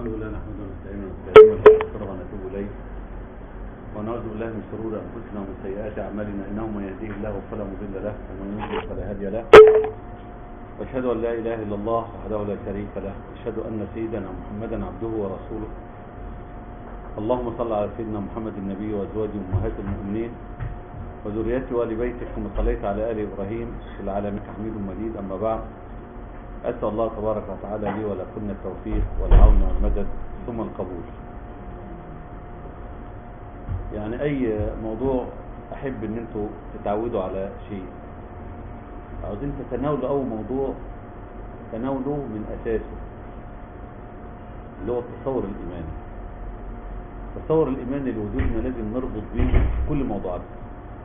الحمد لله نحمده ونستعينه ونستعينه ونستغفره ونتوب اليه ونعوذ بالله من شرور انفسنا ومن سيئات اعمالنا انه من يهديه الله فلا مضل له ومن يضلل فلا هادي له واشهد ان لا اله الا الله وحده لا شريك له واشهد ان سيدنا محمدا عبده ورسوله اللهم صل على سيدنا محمد النبي وازواجه امهات المؤمنين وذريته وال بيته كما صليت على ال ابراهيم في العالمين حميد مجيد اما بعد أسأل الله تبارك وتعالى لي ولكن التوفيق والعون والمدد ثم القبول يعني أي موضوع أحب أن أنتوا تتعودوا على شيء عاوزين تتناولوا أول موضوع تناولوا من أساسه اللي هو التصور الإيماني التصور الإيماني لوجودنا لازم نربط به كل موضوعاتنا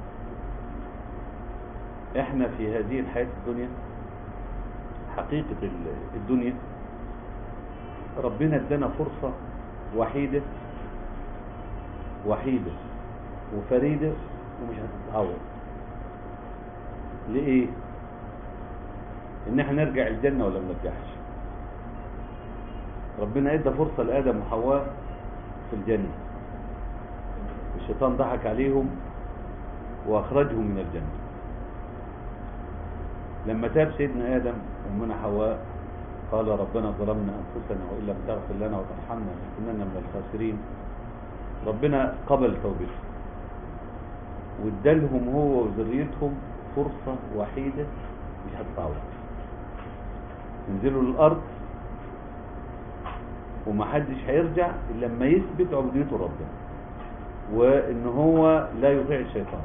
احنا في هذه الحياة الدنيا حقيقة الدنيا ربنا ادانا فرصة وحيدة وحيدة وفريدة ومش هتتعوض لإيه ان احنا نرجع الجنة ولا ما نرجعش ربنا ادى فرصة لآدم وحواء في الجنة الشيطان ضحك عليهم واخرجهم من الجنة لما تاب سيدنا آدم ومنا حواء قال ربنا ظلمنا أنفسنا وإن لم تغفر لنا وترحمنا لنكونن من الخاسرين ربنا قبل توبته وادالهم هو وذريتهم فرصة وحيدة مش هتتعوض ينزلوا للأرض ومحدش هيرجع إلا لما يثبت عبوديته ربنا وإن هو لا يطيع الشيطان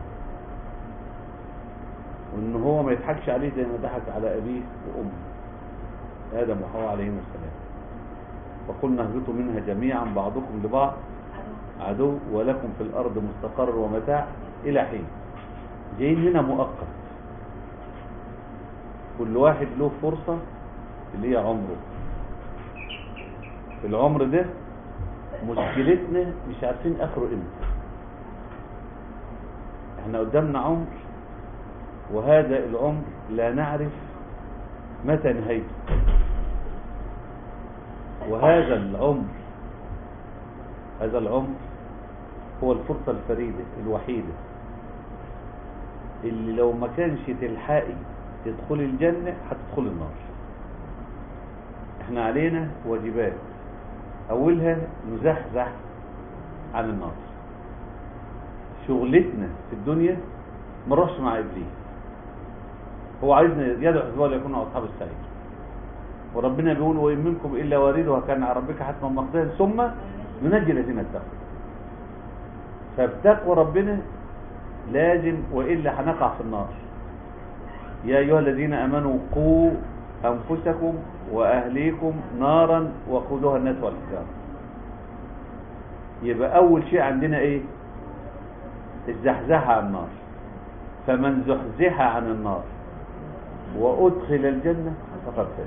وان هو ما يضحكش عليه زي ما ضحك على ابيه وامه ادم وحواء عليهم السلام فقلنا اهبطوا منها جميعا بعضكم لبعض عدو ولكم في الارض مستقر ومتاع الى حين جايين هنا مؤقت كل واحد له فرصة اللي هي عمره العمر ده مشكلتنا مش عارفين اخره امتى احنا قدامنا عمر وهذا العمر لا نعرف متى نهايته وهذا العمر هذا العمر هو الفرصة الفريدة الوحيدة اللي لو ما كانش تلحقي تدخل الجنة هتدخل النار احنا علينا واجبات اولها نزحزح عن النار شغلتنا في الدنيا ما نروحش مع ابليس هو عايزنا يدعو حزبه ليكونوا اصحاب السعير وربنا بيقول وان منكم الا واردها كان على ربك حتما مقضيا ثم ننجي الذين اتقوا فبتقوى ربنا لازم والا هنقع في النار يا ايها الذين امنوا قوا انفسكم واهليكم نارا وقودها الناس والحجاره يبقى اول شيء عندنا ايه الزحزحه عن النار فمن زحزح عن النار وأدخل الجنة فقد فاز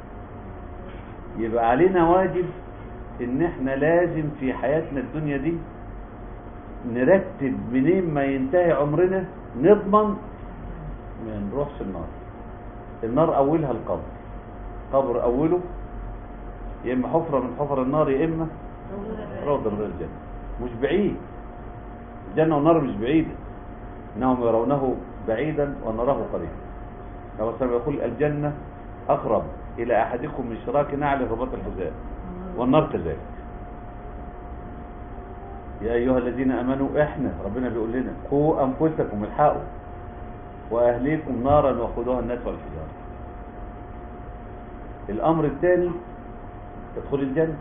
يبقى علينا واجب ان احنا لازم في حياتنا الدنيا دي نرتب منين ما ينتهي عمرنا نضمن ما نروحش النار النار اولها القبر قبر اوله يا اما حفرة من حفر النار يا اما روضة من الجنة مش بعيد الجنة والنار مش بعيدة انهم يرونه بعيدا ونراه قريبا كما سلم يقول الجنة أقرب إلى أحدكم من شراك نعل رباط الحزام والنار كذلك يا أيها الذين أمنوا إحنا ربنا بيقول لنا قوا أنفسكم الحقوا وأهليكم نارا وقودها الناس والحجارة الأمر الثاني تدخل الجنة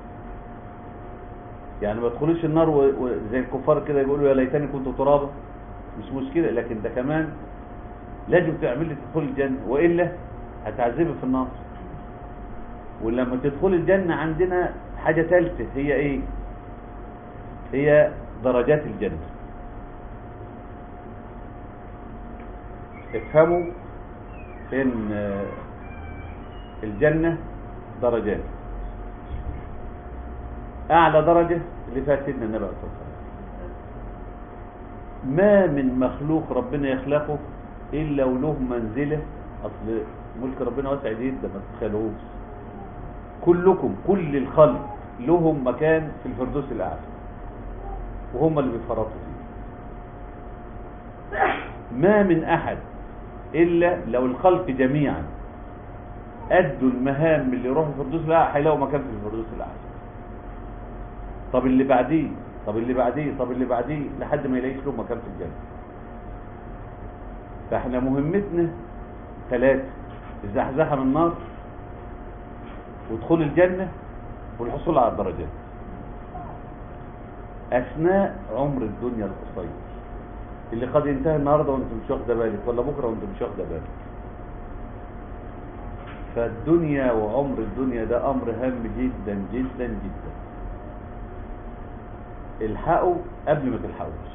يعني ما تدخلوش النار وزي الكفار كده يقولوا يا ليتني كنت ترابا مش مشكلة لكن ده كمان لازم تعمل لي تدخل الجنة وإلا هتعذبي في النار ولما تدخل الجنة عندنا حاجة ثالثة هي ايه هي درجات الجنة افهموا ان الجنة درجات اعلى درجة اللي فيها سيدنا النبي عليه الصلاة والسلام ما من مخلوق ربنا يخلقه الا وله منزلة اصل ملك ربنا واسع جدا ما تتخيلوش كلكم كل الخلق لهم مكان في الفردوس الأعلى وهم اللي بيتفرطوا فيه ما من أحد إلا لو الخلق جميعا أدوا المهام اللي يروحوا الفردوس الأعلى هيلاقوا مكان في الفردوس الأعلى طب اللي بعديه طب اللي بعديه طب اللي بعديه لحد ما يلاقيش له مكان في الجنة فاحنا مهمتنا ثلاثة الزحزحة من النار ودخول الجنة والحصول على الدرجات أثناء عمر الدنيا القصير اللي قد ينتهي النهاردة وانت مش واخده بالك ولا بكرة وانت مش واخده بالك فالدنيا وعمر الدنيا ده أمر هام جدا جدا جدا الحقوا قبل ما تلحقوش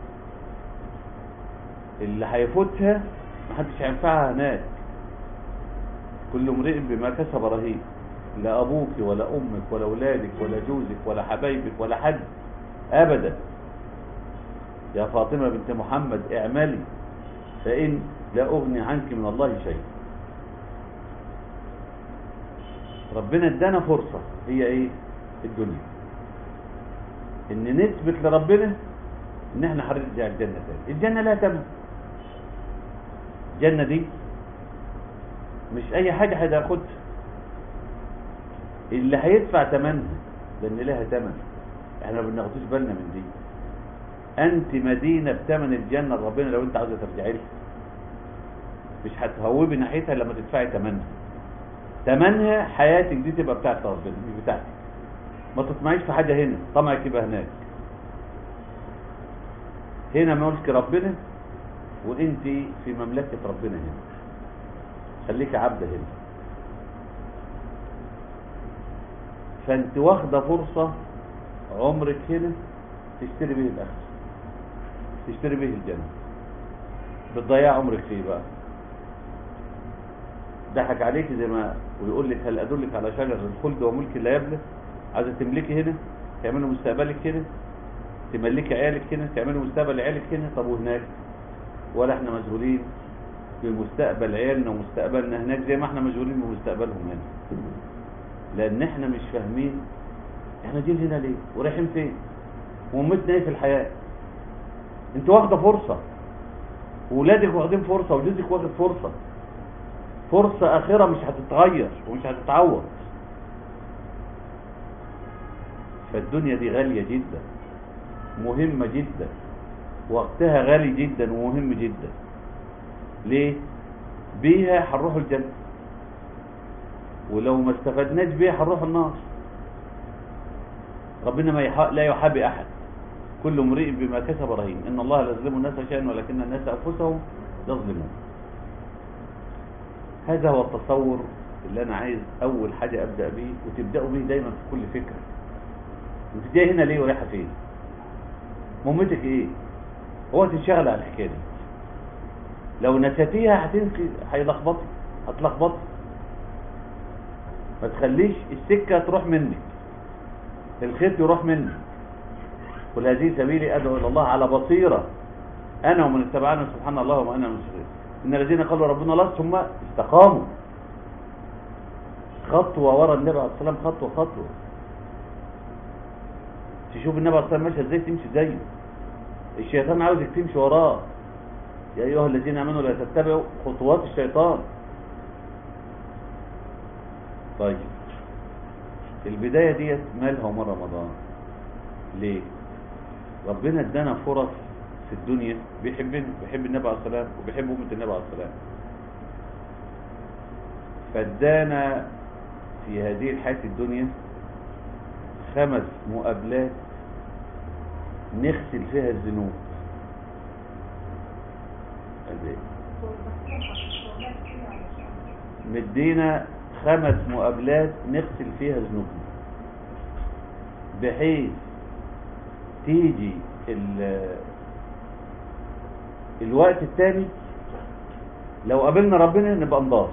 اللي هيفوتها محدش هينفعها هناك كل امرئ بما كسب رهين لا ابوك ولا امك ولا اولادك ولا جوزك ولا حبايبك ولا حد ابدا يا فاطمه بنت محمد اعملي فان لا اغني عنك من الله شيء ربنا ادانا فرصه هي ايه الدنيا ان نثبت لربنا ان احنا هنرجع الجنه تاني الجنه لها ثمن الجنه دي مش اي حاجه هتاخدها اللي هيدفع ثمنها لان لها ثمن احنا ما بناخدوش بالنا من دي انت مدينه بثمن الجنه لربنا لو انت عاوزه ترجعي لها مش هتهوبي ناحيتها لما تدفعي ثمنها ثمنها حياتك دي تبقى بتاعت ربنا مش بتاعتك ما تطمعيش في حاجه هنا طمعك يبقى هناك هنا ملك ربنا وانت في مملكه ربنا هنا خليك عبد هنا فانت واخده فرصه عمرك هنا تشتري به الاخر تشتري به الجنه بتضيع عمرك فيه بقى ضحك عليك زي ما ويقول لك هل ادلك على شجر الخلد وملك لا يبلى عايزه تملكي هنا تعملي مستقبلك هنا تملكي عيالك هنا تعملي مستقبل عيالك هنا طب وهناك ولا احنا مشغولين بمستقبل عيالنا ومستقبلنا هناك زي ما احنا مشغولين بمستقبلهم هنا لان احنا مش فاهمين احنا جايين هنا ليه ورايحين فين ومتنا ايه في الحياه انت واخده فرصه وولادك واخدين فرصه وجوزك واخد فرصه فرصه اخره مش هتتغير ومش هتتعوض فالدنيا دي غاليه جدا مهمه جدا وقتها غالي جدا ومهم جدا ليه بيها هنروح الجنة ولو ما استفدناش بيها هنروح النار ربنا ما يح... لا يحابي أحد كل امرئ بما كسب رهين إن الله لا يظلم الناس شيئا ولكن الناس أنفسهم يظلمون هذا هو التصور اللي أنا عايز أول حاجة أبدأ به وتبدأوا به دايما في كل فكرة أنت جاي هنا ليه ورايحة فين مهمتك إيه هو تنشغل على الحكاية دي لو نسيتيها هتنسي هيلخبطك هتلخبطك ما تخليش السكه تروح منك الخيط يروح منك قل هذه سبيلي ادعو الى الله على بصيره انا ومن اتبعني سبحان الله وما انا من المشركين ان الذين قالوا ربنا الله ثم استقاموا خطوه ورا النبي عليه الصلاه والسلام خطوه خطوه تشوف النبي عليه الصلاه والسلام ماشي ازاي تمشي زيه الشيطان عاوزك تمشي وراه يا أيها الذين آمنوا لا تتبعوا خطوات الشيطان طيب البداية ديت مالها وما رمضان ليه ربنا ادانا فرص في الدنيا بيحبنا بيحب النبي عليه السلام وبيحب أمة النبي عليه السلام فادانا في هذه الحياة الدنيا خمس مقابلات نغسل فيها الذنوب مدينا خمس مقابلات نغسل فيها ذنوبنا بحيث تيجي الوقت الثاني لو قابلنا ربنا نبقى نضاف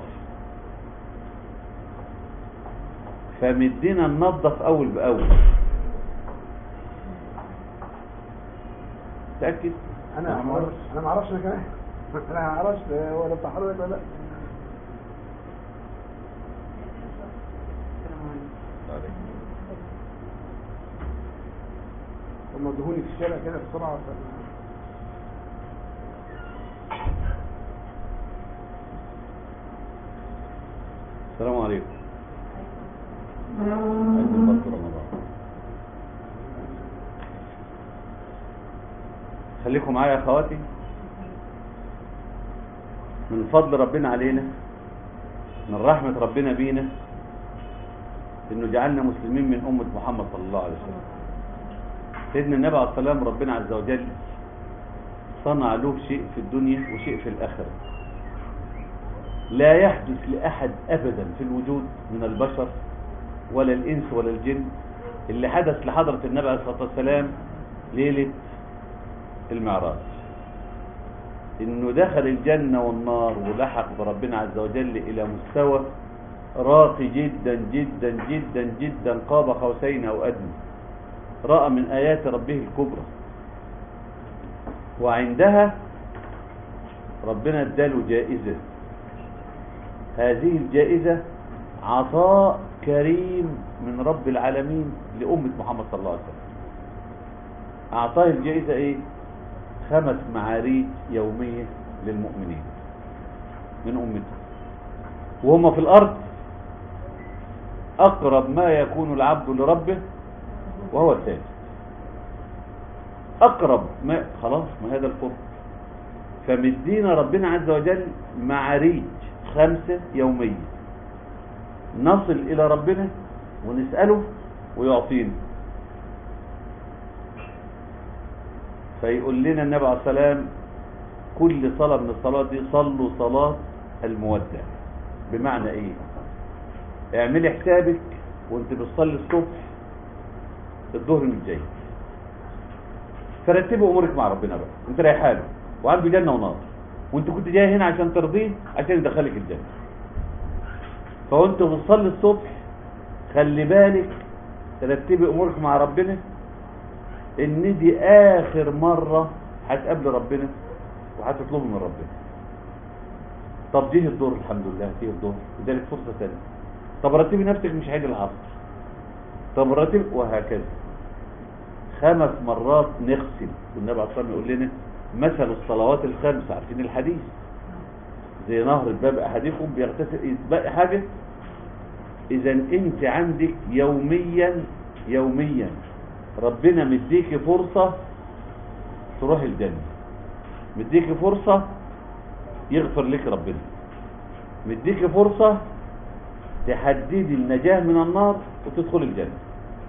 فمدينا ننظف اول باول تاكد انا ما اعرفش انا ما اعرفش انا كمان انا ما اعرفش ولا بتاع حضرتك ولا لا هم ادهوني في الشارع كده بسرعة ف- السلام عليكم عيد الفطر رمضان خليكم معايا يا اخواتي من فضل ربنا علينا من رحمة ربنا بينا انه جعلنا مسلمين من امة محمد صلى الله عليه وسلم سيدنا النبي عليه السلام ربنا عز وجل صنع له شيء في الدنيا وشيء في الاخره لا يحدث لأحد أبدا في الوجود من البشر ولا الإنس ولا الجن اللي حدث لحضرة النبي عليه الصلاة والسلام ليلة المعراج إنه دخل الجنة والنار ولحق بربنا عز وجل إلى مستوى راقي جدا جدا جدا جدا قاب قوسين أو أدنى رأى من آيات ربه الكبرى وعندها ربنا اداله جائزة هذه الجائزة عطاء كريم من رب العالمين لأمة محمد صلى الله عليه وسلم أعطاه الجائزة إيه؟ خمس معاريج يومية للمؤمنين من أمته وهم في الأرض أقرب ما يكون العبد لربه وهو الساجد أقرب ما خلاص ما هذا القرب فمدينا ربنا عز وجل معاريج خمسة يومية نصل إلى ربنا ونسأله ويعطينا فيقول لنا النبي عليه السلام كل صلاة من الصلاة دي صلوا صلاة المودع بمعنى ايه اعملي حسابك وانت بتصلي الصبح الظهر مش جاي فرتبي امورك مع ربنا بقى انت رايحه له وعنده جنه ونار وانت كنت جاي هنا عشان ترضيه عشان يدخلك الجنه فوانت بتصلي الصبح خلي بالك ترتبي امورك مع ربنا ان دي اخر مره هتقابل ربنا وهتطلبه من ربنا طب دي الظهر الحمد لله دي الظهر ادالك فرصه ثانيه طب رتبي نفسك مش عيد العصر طب رتب وهكذا خمس مرات نغسل والنبي عليه الصلاه والسلام يقول لنا مثل الصلوات الخمس عارفين الحديث زي نهر الباب احدكم بيغتسل باقي حاجه اذا انت عندك يوميا يوميا ربنا مديكي فرصه تروح الجنه مديكي فرصه يغفر لك ربنا مديكي فرصه تحددي النجاه من النار وتدخل الجنه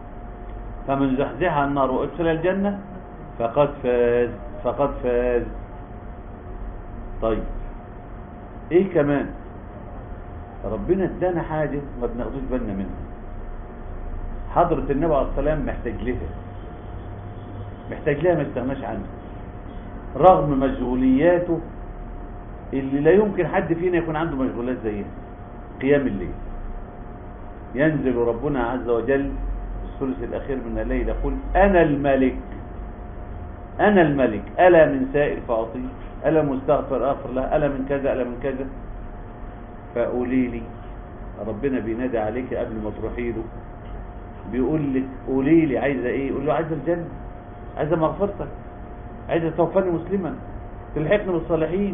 فمن زحزح عن النار وادخل الجنه فقد فاز فقد فاز طيب ايه كمان ربنا ادانا حاجة ما بناخدوش بالنا منها حضرة النبي عليه السلام محتاج لها محتاج لها ما استغناش عنها رغم مشغولياته اللي لا يمكن حد فينا يكون عنده مشغولات زيها قيام الليل ينزل ربنا عز وجل في الثلث الأخير من الليل يقول أنا الملك أنا الملك ألا من سائل فأعطيه ألا مستغفر أغفر له ألا من كذا ألا من كذا فقولي لي ربنا بينادي عليك قبل ما تروحي له بيقول لك قولي لي عايزة إيه قول له عايزة الجنة عايزة مغفرتك عايزة توفاني مسلما تلحقني بالصالحين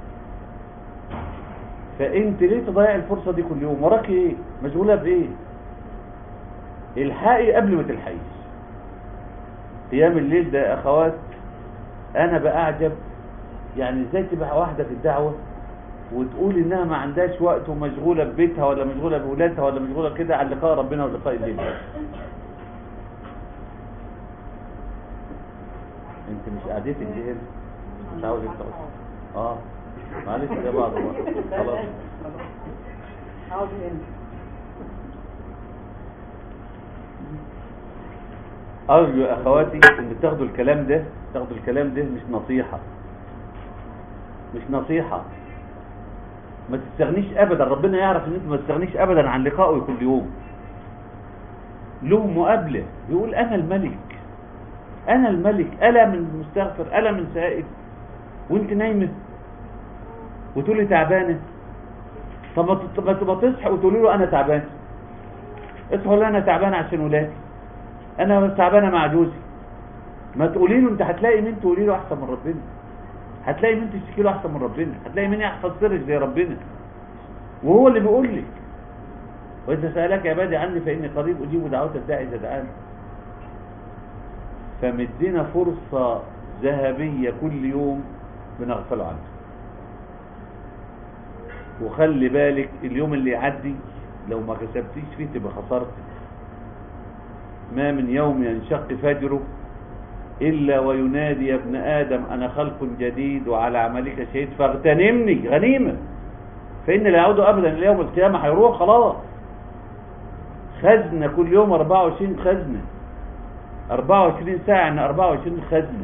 فانت ليه تضيع الفرصة دي كل يوم وراك ايه مشغولة بايه الحقي قبل ما تلحقيش قيام الليل ده يا اخوات انا باعجب يعني ازاي تبقى واحدة في الدعوة وتقول انها ما عندهاش وقت ومشغولة ببيتها ولا مشغولة بولادها ولا مشغولة كده على لقاء ربنا ولقاء الليل انت مش قعدتك دي هنا مش عاوز انت اه معلش يا بعض خلاص عاوز انت أرجو يا أخواتي إن تاخدوا الكلام ده تاخدوا الكلام ده مش نصيحة مش نصيحة ما تستغنيش أبدا ربنا يعرف إن أنت ما تستغنيش أبدا عن لقائه كل يوم له مقابلة يقول أنا الملك أنا الملك ألا من مستغفر ألا من سائل وأنت نايمة وتقولي تعبانة طب ما تت- ما تبقى تصحى وتقولي له أنا تعبانة اصحوا لا أنا تعبانة عشان ولادي انا تعبانه مع جوزي ما تقولي له انت هتلاقي مين تقولي له احسن من ربنا هتلاقي مين تشتكي له احسن من ربنا هتلاقي مين يحفظ سرك زي ربنا وهو اللي بيقول لك واذا سالك عبادي عني فاني قريب اجيب دعوه الداعي اذا دعاني فمدينا فرصه ذهبيه كل يوم بنغفله عنها وخلي بالك اليوم اللي يعدي لو ما كسبتيش فيه تبقى خسرتي ما من يوم ينشق فجره إلا وينادي يا ابن آدم أنا خلق جديد وعلى عملك شهيد فاغتنمني غنيمة فإن لا يعود أبدا إلى يوم القيامة هيروح خلاص خزنة كل يوم 24 خزنة 24 ساعة يعني 24 خزنة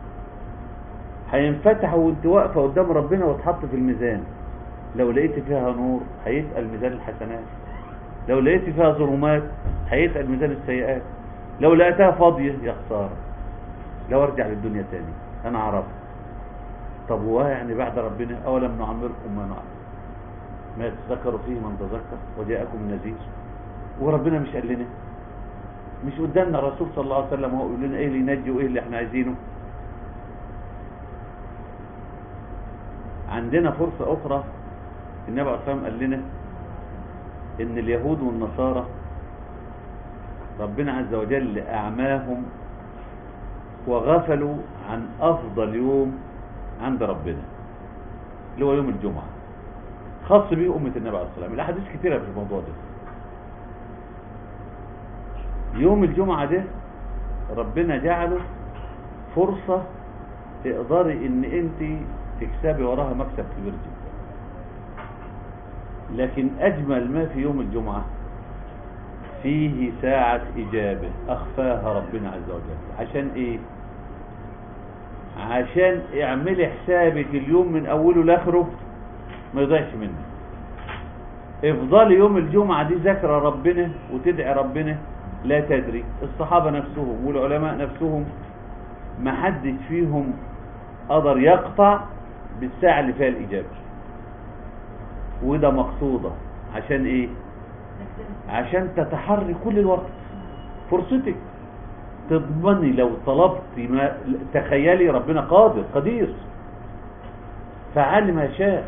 هينفتحوا وانت واقفة قدام ربنا وتحط في الميزان لو لقيت فيها نور هيتقل ميزان الحسنات لو لقيت فيها ظلمات هيتقل ميزان السيئات لو لقيتها فاضية يا خسارة لو ارجع للدنيا تاني انا عرفت طب هو يعني بعد ربنا اولم نعمركم ما نعمر ما يتذكر فيه من تذكر وجاءكم نذير وربنا مش قال لنا مش قدامنا الرسول صلى الله عليه وسلم هو يقول لنا ايه اللي ينجي وايه اللي احنا عايزينه عندنا فرصة اخرى النبي عليه الصلاة والسلام قال لنا ان اليهود والنصارى ربنا عز وجل اعماهم وغفلوا عن افضل يوم عند ربنا اللي هو يوم الجمعة خاص به امة النبي عليه الصلاة والسلام الاحاديث كثيرة في الموضوع ده يوم الجمعة ده ربنا جعله فرصة تقدري ان انت تكسبي وراها مكسب كبير جدا لكن اجمل ما في يوم الجمعة فيه ساعة اجابة اخفاها ربنا عز وجل عشان ايه عشان اعملي حسابك اليوم من اوله لاخره ما يضيعش منك افضلي يوم الجمعة دي ذكرى ربنا وتدعي ربنا لا تدري الصحابة نفسهم والعلماء نفسهم ما حدش فيهم قدر يقطع بالساعة اللي فيها الإجابة وده مقصودة عشان ايه عشان تتحري كل الوقت فرصتك تضمني لو طلبت ما تخيلي ربنا قادر قدير فعل ما شاء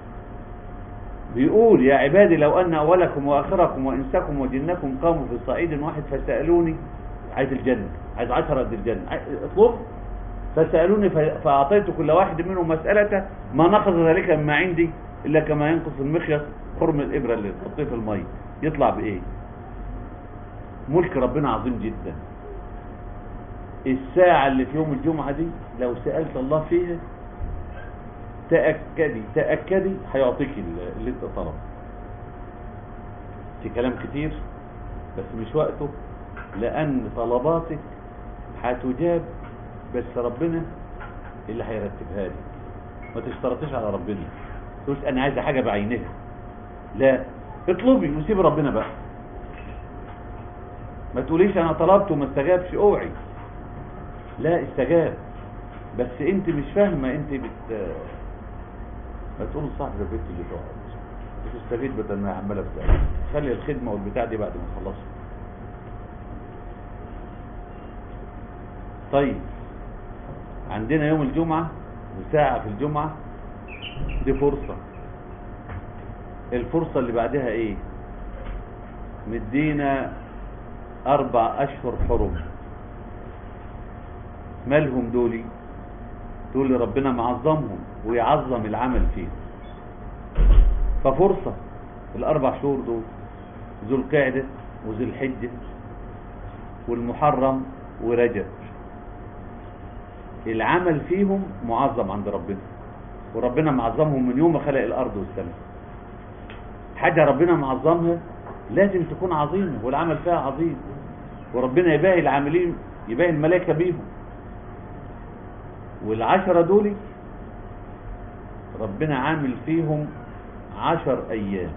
بيقول يا عبادي لو أن أولكم وآخركم وإنسكم وجنكم قاموا في صعيد واحد فسألوني عايز الجنة عايز عشرة قد الجنة اطلب فسألوني فأعطيت كل واحد منهم مسألة ما نقص ذلك مما عندي إلا كما ينقص المخيط خرم الإبرة اللي تحطيه في المية يطلع بإيه ملك ربنا عظيم جدا الساعة اللي في يوم الجمعة دي لو سألت الله فيها تأكدي تأكدي هيعطيك اللي انت طلبه في كلام كتير بس مش وقته لأن طلباتك هتجاب بس ربنا اللي هيرتبها لك ما تشترطيش على ربنا تقولش انا عايزه حاجه بعينها لا اطلبي وسيب ربنا بقى ما تقوليش انا طلبت وما استجابش اوعي لا استجاب بس انت مش فاهمه انت بت ما تقول صاحب البيت اللي تقعد وتستفيد بدل ما هي عماله بتاع خلي الخدمه والبتاع دي بعد ما تخلصوا طيب عندنا يوم الجمعة وساعة في الجمعة دي فرصة الفرصة اللي بعدها ايه مدينا اربع اشهر حرم مالهم دولي دول ربنا معظمهم ويعظم العمل فيه ففرصة الاربع شهور دول ذو القعدة وذو الحجة والمحرم ورجب العمل فيهم معظم عند ربنا وربنا معظمهم من يوم ما خلق الارض والسماء حاجة ربنا معظمها لازم تكون عظيمة والعمل فيها عظيم وربنا يباهي العاملين يباهي الملائكة بيهم والعشرة دول ربنا عامل فيهم عشر ايام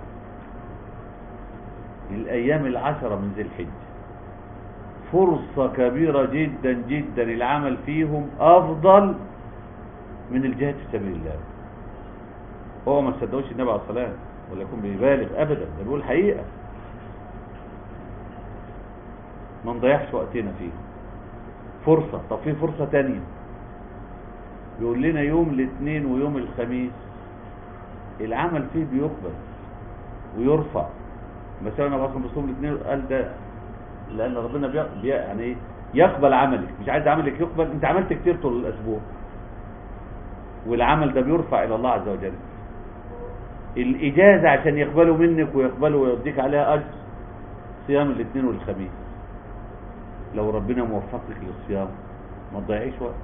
الايام العشرة من ذي الحجة فرصة كبيرة جدا جدا العمل فيهم افضل من الجهاد في سبيل الله هو ما صدقوش النبي عليه الصلاة ولا يكون بيبالغ ابدا ده بيقول حقيقة ما نضيعش وقتنا فيه فرصة طب في فرصة تانية بيقول لنا يوم الاثنين ويوم الخميس العمل فيه بيقبل ويرفع مثلا انا بصوم بصوم الاثنين قال ده لان ربنا بي... بي... يعني ايه يقبل عملك مش عايز عملك يقبل انت عملت كتير طول الاسبوع والعمل ده بيرفع الى الله عز وجل الاجازه عشان يقبلوا منك ويقبلوا ويديك عليها اجر صيام الاثنين والخميس لو ربنا موفقك للصيام ما تضيعيش وقت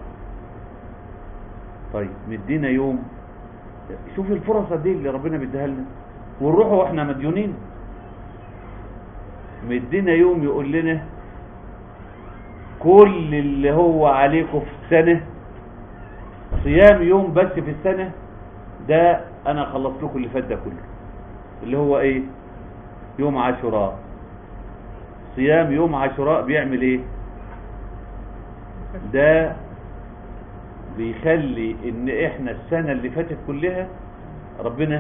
طيب مدينا يوم شوف الفرص دي اللي ربنا بيديها لنا ونروح واحنا مديونين مدينا يوم يقول لنا كل اللي هو عليكم في السنة صيام يوم بس في السنة ده انا خلصت لكم اللي فات ده كله اللي هو ايه يوم عاشوراء صيام يوم عاشوراء بيعمل ايه ده بيخلي ان احنا السنة اللي فاتت كلها ربنا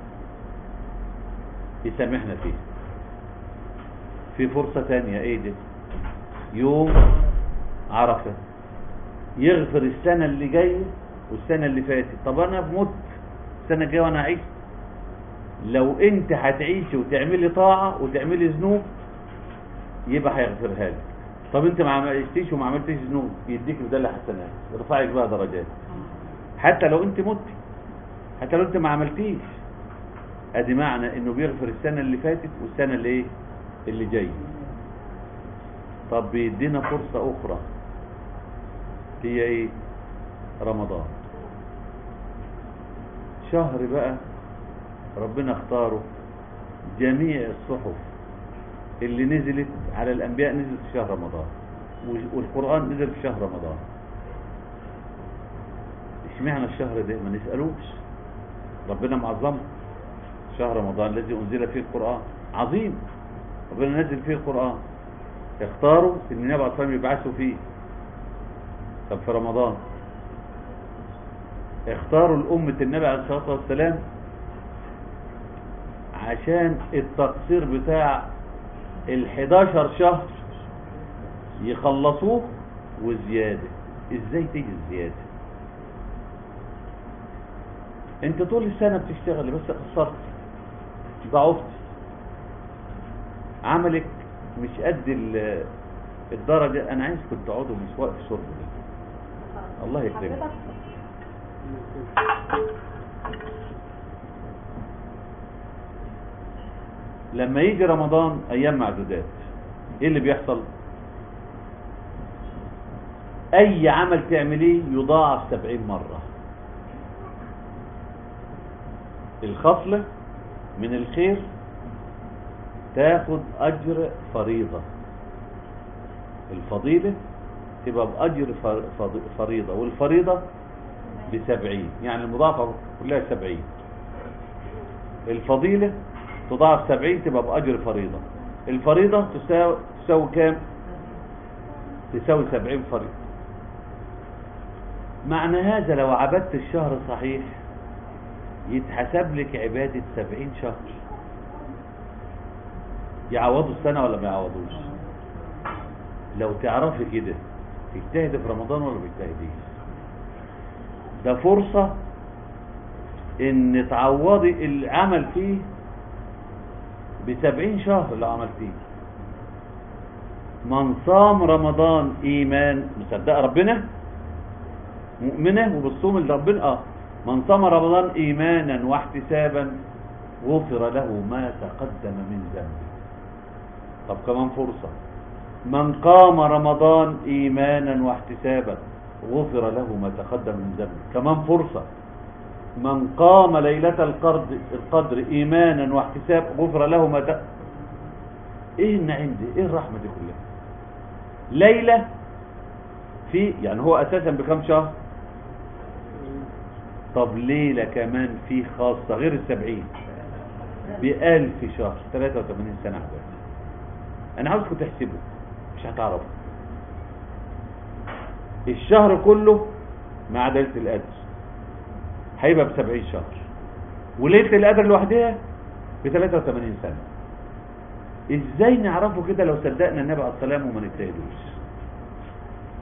يسامحنا فيها في فرصة تانية ايه دي يوم عرفة يغفر السنة اللي جاية والسنة اللي فاتت طب انا مت السنة الجاية وانا اعيش لو انت هتعيشي وتعملي طاعة وتعملي ذنوب يبقى هيغفرها لك طب انت ما عملتيش وما عملتيش ذنوب يديك بدل حسنات يرفعك بقى درجات حتى لو انت مت حتى لو انت ما عملتيش ادي معنى انه بيغفر السنة اللي فاتت والسنة اللي ايه اللي جاي طب بيدينا فرصة اخرى هي ايه رمضان شهر بقى ربنا اختاره جميع الصحف اللي نزلت على الانبياء نزلت في شهر رمضان والقرآن نزل في شهر رمضان اشمعنى الشهر ده ما نسألوش ربنا معظمه شهر رمضان الذي انزل فيه القرآن عظيم ربنا نزل فيه القرآن اختاروا ان النبي عليه الصلاه يبعثوا فيه طب في رمضان اختاروا الأمة النبي عليه الصلاة والسلام عشان التقصير بتاع ال11 شهر يخلصوه وزيادة ازاي تيجي الزيادة انت طول السنة بتشتغل بس قصرت ضعفت عملك مش قد الدرجة انا عايزكم تقعدوا مش وقت شرب ده الله يكرمك لما يجي رمضان ايام معدودات ايه اللي بيحصل اي عمل تعمليه يضاعف سبعين مرة الخصلة من الخير تاخد اجر فريضة الفضيلة تبقى باجر فريضة والفريضة بسبعين يعني المضاعفة كلها سبعين الفضيلة تضاعف سبعين تبقى بأجر فريضة الفريضة تساوي, تساوي كام تساوي سبعين فريضة معنى هذا لو عبدت الشهر صحيح يتحسب لك عبادة سبعين شهر يعوضوا السنة ولا ما يعوضوش لو تعرفي كده تجتهد في رمضان ولا ما بتجتهديش ده فرصة ان تعوضي العمل فيه بسبعين شهر لو عملتيه من صام رمضان ايمان مصدق ربنا مؤمنة وبالصوم اللي ربنا اه من صام رمضان ايمانا واحتسابا غفر له ما تقدم من ذنبه طب كمان فرصة من قام رمضان ايمانا واحتسابا غفر له ما تقدم من ذنبه كمان فرصة من قام ليلة القدر, القدر إيمانا واحتساب غفر له ما تقدم ايه النعيم دي ايه الرحمة دي كلها ليلة في يعني هو اساسا بكم شهر طب ليلة كمان في خاصة غير السبعين بألف شهر 83 سنة عباد انا عاوزكم تحسبوا مش هتعرفوا الشهر كله مع ليلة القدر هيبقى ب 70 شهر وليلة القدر لوحدها ب 83 سنة ازاي نعرفه كده لو صدقنا النبي عليه السلام وما نجتهدوش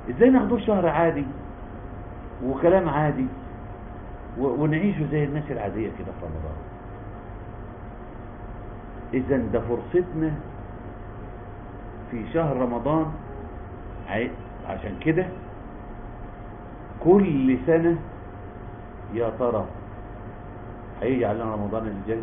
ازاي ناخدوه شهر عادي وكلام عادي و- ونعيشه زي الناس العادية كده في رمضان اذا ده فرصتنا في شهر رمضان عي- عشان كده كل سنة يا ترى هيجي علينا رمضان اللي جاي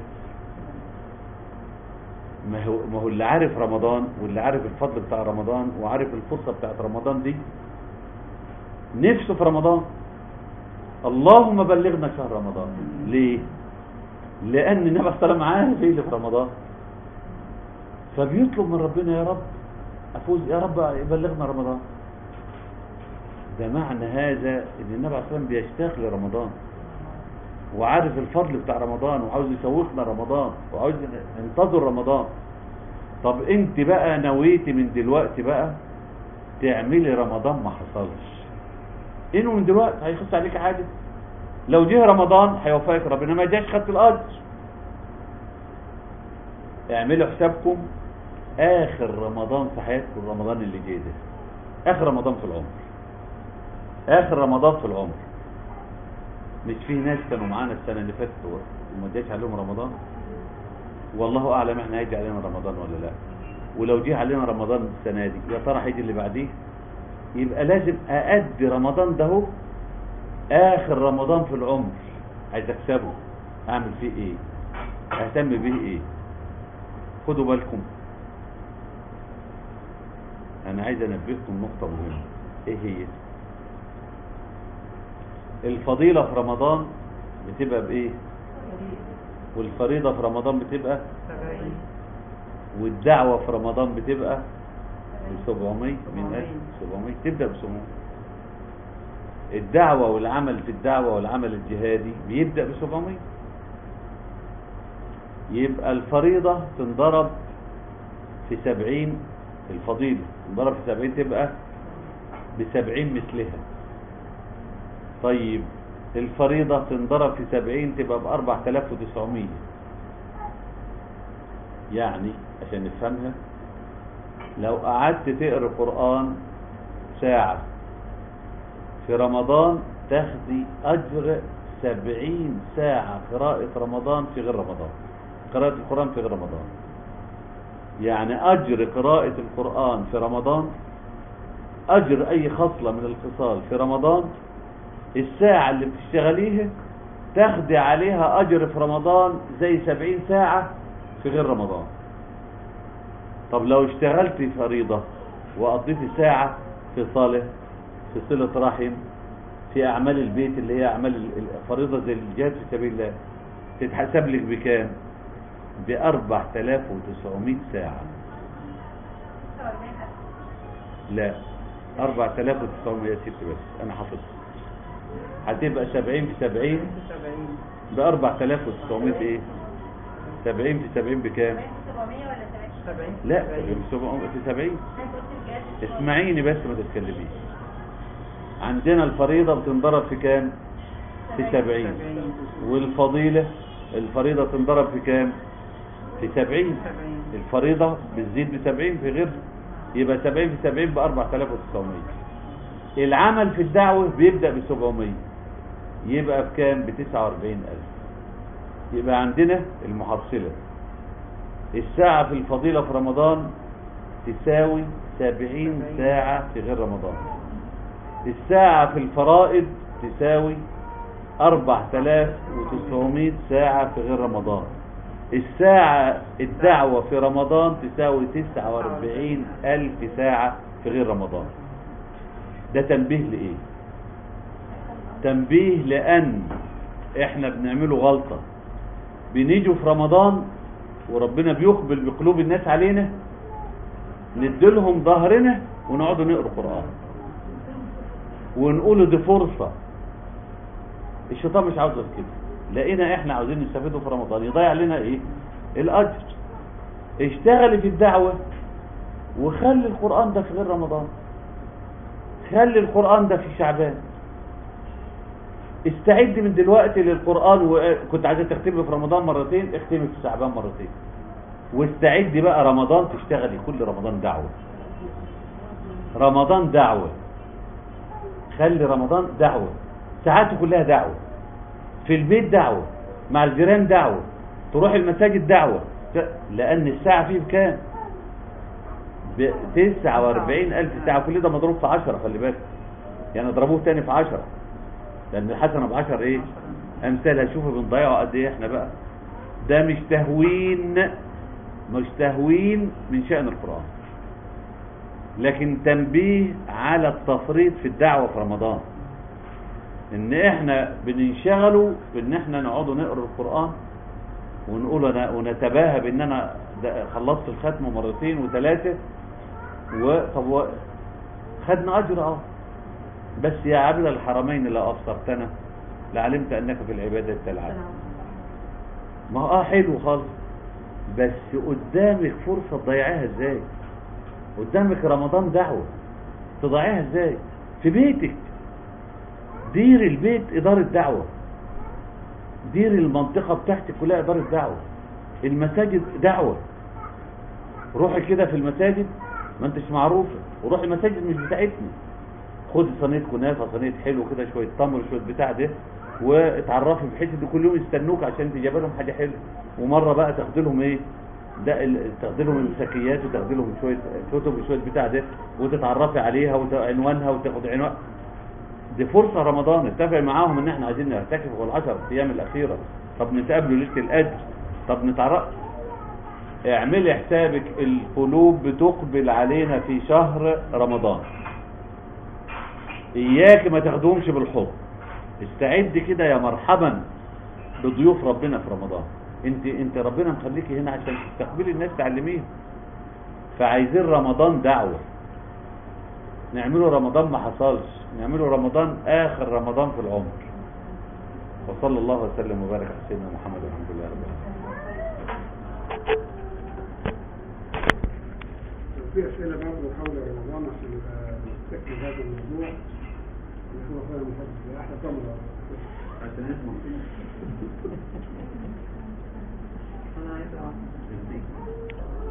ما هو ما هو اللي عارف رمضان واللي عارف الفضل بتاع رمضان وعارف الفرصة بتاعت رمضان دي نفسه في رمضان اللهم بلغنا شهر رمضان ليه لان النبي صلى الله عليه وسلم عارف ايه اللي في رمضان فبيطلب من ربنا يا رب افوز يا رب يبلغنا رمضان ده معنى هذا ان النبي عليه الصلاه والسلام بيشتاق لرمضان وعارف الفضل بتاع رمضان وعاوز يسوقنا رمضان وعاوز ينتظر رمضان طب انت بقى نويتي من دلوقتي بقى تعملي رمضان ما حصلش انه من دلوقتي هيخص عليك حاجه لو جه رمضان هيوفقك ربنا ما جاش خدت الاجر اعملوا حسابكم اخر رمضان في حياتكم رمضان اللي جاي ده اخر رمضان في العمر اخر رمضان في العمر مش في ناس كانوا معانا السنه اللي فاتت وما جاش عليهم رمضان والله اعلم احنا هيجي علينا رمضان ولا لا ولو جه علينا رمضان السنه دي يا ترى هيجي اللي بعديه يبقى لازم أأدي رمضان ده هو آخر رمضان في العمر عايز أكسبه أعمل فيه إيه أهتم به إيه خدوا بالكم أنا عايز أنبهكم نقطة مهمة إيه هي الفضيلة في رمضان بتبقى بإيه والفريضة في رمضان بتبقى والدعوة في رمضان بتبقى ب 700 من 1000 700 تبدأ ب 700 الدعوة والعمل في الدعوة والعمل الجهادي بيبدأ ب 700 يبقى الفريضة تنضرب في 70 الفضيلة تنضرب في 70 تبقى ب 70 مثلها طيب الفريضة تنضرب في 70 تبقى ب 4900 يعني عشان نفهمها لو قعدت تقرا قرآن ساعة في رمضان تاخدي أجر سبعين ساعة قراءة رمضان في غير رمضان قراءة القرآن في غير رمضان يعني أجر قراءة القرآن في رمضان أجر أي خصلة من الخصال في رمضان الساعة اللي بتشتغليها تاخدي عليها أجر في رمضان زي سبعين ساعة في غير رمضان طب لو اشتغلت فريضة وقضيت ساعة في صالح في صلة رحم في أعمال البيت اللي هي أعمال الفريضة زي الجهاد في سبيل الله تتحسب لك بكام؟ ب 4900 ساعة لا 4900 يا ست بس أنا حافظ هتبقى 70 في 70 ب 4900 إيه؟ 70 في 70 بكام؟ لا في 70 اسمعيني بس ما تتكلميش عندنا الفريضة بتنضرب في كام في 70 والفضيلة الفريضة تنضرب في كام في 70 الفريضة بتزيد ب 70 في غير يبقى 70 في 70 ب 4900 العمل في الدعوة بيبدأ ب 700 يبقى بكام ب 49000 يبقى عندنا المحصلة الساعة في الفضيلة في رمضان تساوي سبعين ساعة في غير رمضان الساعة في الفرائض تساوي أربع تلاف وتسعمائة ساعة في غير رمضان الساعة الدعوة في رمضان تساوي تسعة واربعين ألف ساعة في غير رمضان ده تنبيه لإيه تنبيه لأن احنا بنعمله غلطة بنيجوا في رمضان وربنا بيقبل بقلوب الناس علينا نديلهم ظهرنا ونقعدوا نقرا قرآن ونقول دي فرصة الشيطان مش عاوز كده لقينا احنا عاوزين نستفيدوا في رمضان يضيع لنا ايه الاجر اشتغلي في الدعوة وخلي القرآن ده في غير رمضان خلي القرآن ده في شعبان استعد من دلوقتي للقرآن وكنت عايزة تختمي في رمضان مرتين اختمي في شعبان مرتين واستعد بقى رمضان تشتغلي كل رمضان دعوة رمضان دعوة خلي رمضان دعوة ساعاته كلها دعوة في البيت دعوة مع الجيران دعوة تروح المساجد دعوة ت- لأن الساعة فيه بكام ب 49 ألف ساعة كل ده مضروب في 10 خلي بالك يعني اضربوه تاني في 10 لأن الحسنة ب 10 إيه أمثالها شوفوا بنضيعه قد إيه إحنا بقى ده مش تهوين مش تهوين من شأن القرآن لكن تنبيه على التفريط في الدعوة في رمضان ان احنا بننشغلوا بان احنا نقعدوا نقرا القرآن ونقول انا ونتباهى بان انا ده- خلصت الختم مرتين وثلاثة وطب و- خدنا اجر اه بس يا عبد الحرمين لا ابصرتنا لعلمت انك في العبادة تلعب ما هو اه حلو خالص بس قدامك فرصة تضيعيها ازاي قدامك رمضان دعوة تضيعيها ازاي في بيتك دير البيت إدارة دعوة دير المنطقة بتاعتك كلها إدارة دعوة المساجد دعوة روحي كده في المساجد ما انتش معروفة وروحي المساجد مش بتاعتنا خدي صينية كنافة صينية حلو كده شوية تمر شوية بتاع ده واتعرفي بحيث ان كل يوم يستنوك عشان تجيب لهم حاجة حلوة ومرة بقى تاخدي لهم ايه ده ال- تاخدي لهم المسكيات وتاخدي لهم شوية كتب وشوية بتاع ده وتتعرفي عليها وعنوانها وتاخد عنوان دي فرصة رمضان اتفق معاهم ان احنا عايزين نعتكف في العشر ايام الاخيرة طب نتقابلوا ليلة القدر طب نتعرف اعملي حسابك القلوب بتقبل علينا في شهر رمضان اياك ما تاخدهمش بالحب استعد كده يا مرحبا بضيوف ربنا في رمضان انت انت ربنا مخليكي هنا عشان تستقبلي الناس تعلميهم فعايزين رمضان دعوه نعمله رمضان ما حصلش نعمله رمضان آخر رمضان في العمر وصلى الله وسلم وبارك على سيدنا محمد والحمد لله رب العالمين في أسئلة برضه حول رمضان عشان نبقى نستكمل هذا الموضوع نشوف أخويا محمد أحلى تمر عشان اسمه انا عايزه واحده